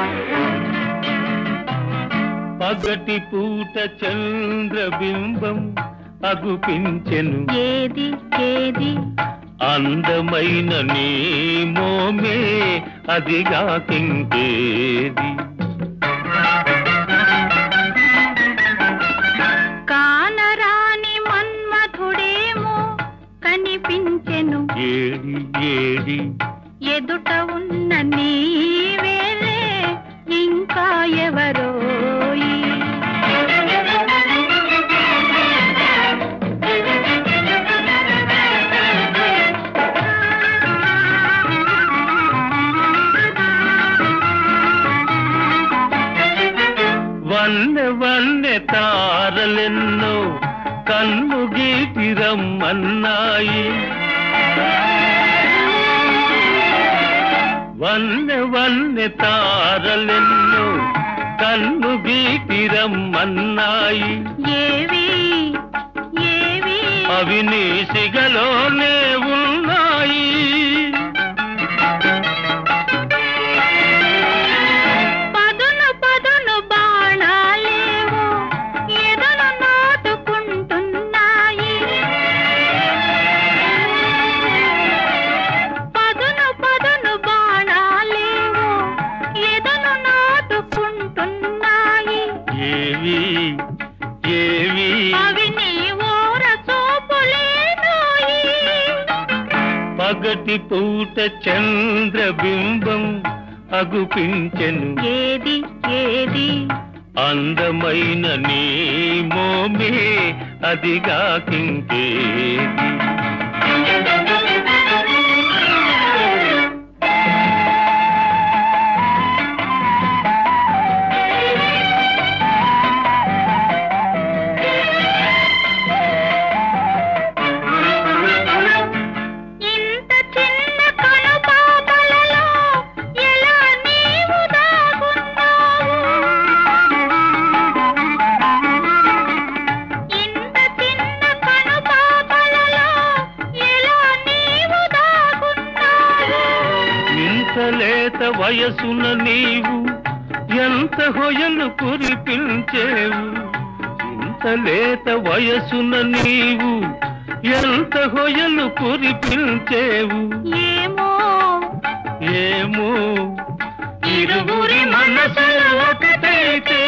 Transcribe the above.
పగటి పూట చంద్రబింబం అగుపించెను ఏది ఏది అందమైన నీ మోమే అదిగాకింకేది కానరాని మన్మథుడేమో కనిపించెను ఏడి ఏడి ఎదుట ఉన్న నీవేలే ఇంకా ఎవరోయి వన్నె వన్నె తారలెన్నో కన్ను గీటి రమ్మన్నాయి వన్నె వన్నె తారలెన్నో కన్ను గీటి రమ్మన్నాయి ఏవి ఏవి అవి నీ సిగలోనే ఉన్నాయి పదును పదును బాణాలేవో ఎదను నాటుకుంటున్నాయి పదును పదును బాణాలేవో ఎదను నాటుకుంటున్నాయి ఏవి ఏవి అవి నీ ఓర చూపులేనోయి పగటి పూట చంద్రబింబం అగుపించెను ఏది ఏది అందమైన నీ మోమే అదిగాకింకేది ఇంత చిన్న కనుపాపలలో ఎలా నీవు దాగున్నావు ఇంత చిన్న కనుపాపలలో ఎలా నీవు దాగున్నావు ఇంత లేత వయసున నీవు ఎంత హొయలు కురిపించేవు ఇంత లేత వయసున నీవు ఎంత హొయలు కురిపించేవు ఏమో ఏమో ఇరువురి మనసులు ఒకటైతే